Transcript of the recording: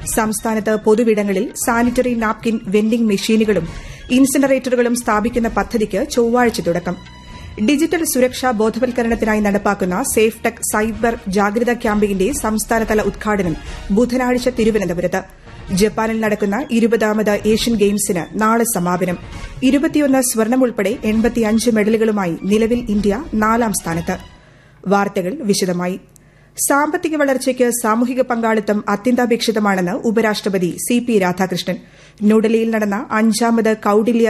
സംസ്ഥാനത്ത് പൊതുവിടങ്ങളിൽ sanitary napkin vending മെഷീനുകളും ഇൻസിനറേറ്ററുകളും സ്ഥാപിക്കുന്ന പദ്ധതിക്ക് ചൊവ്വാഴ്ച തുടക്കം ഡിജിറ്റൽ സുരക്ഷാ ബോധവൽക്കരണത്തിനായി നടപ്പാക്കുന്ന സേഫ് ടെക് സൈബർ ജാഗ്രതാ ക്യാമ്പയിന്റെ സംസ്ഥാനതല ഉദ്ഘാടനം ബുധനാഴ്ച തിരുവനന്തപുരത്ത് ജപ്പാനിൽ നടക്കുന്ന ഇരുപതാമത് ഏഷ്യൻ ഗെയിംസിന് നാളെ സമാപനം ഇരുപത്തിയൊന്ന് സ്വർണം ഉൾപ്പെടെ എൺപത്തിയഞ്ച് മെഡലുകളുമായി നിലവിൽ ഇന്ത്യ നാലാം സ്ഥാനത്ത് വാർത്തകൾ വിശദമായി സാമ്പത്തിക വളർച്ചയ്ക്ക് സാമൂഹിക പങ്കാളിത്തം അത്യന്താപേക്ഷിതമാണെന്ന് ഉപരാഷ്ട്രപതി സി പി രാധാകൃഷ്ണൻ ന്യൂഡൽഹിയിൽ നടന്ന അഞ്ചാമത് കൌടില്യ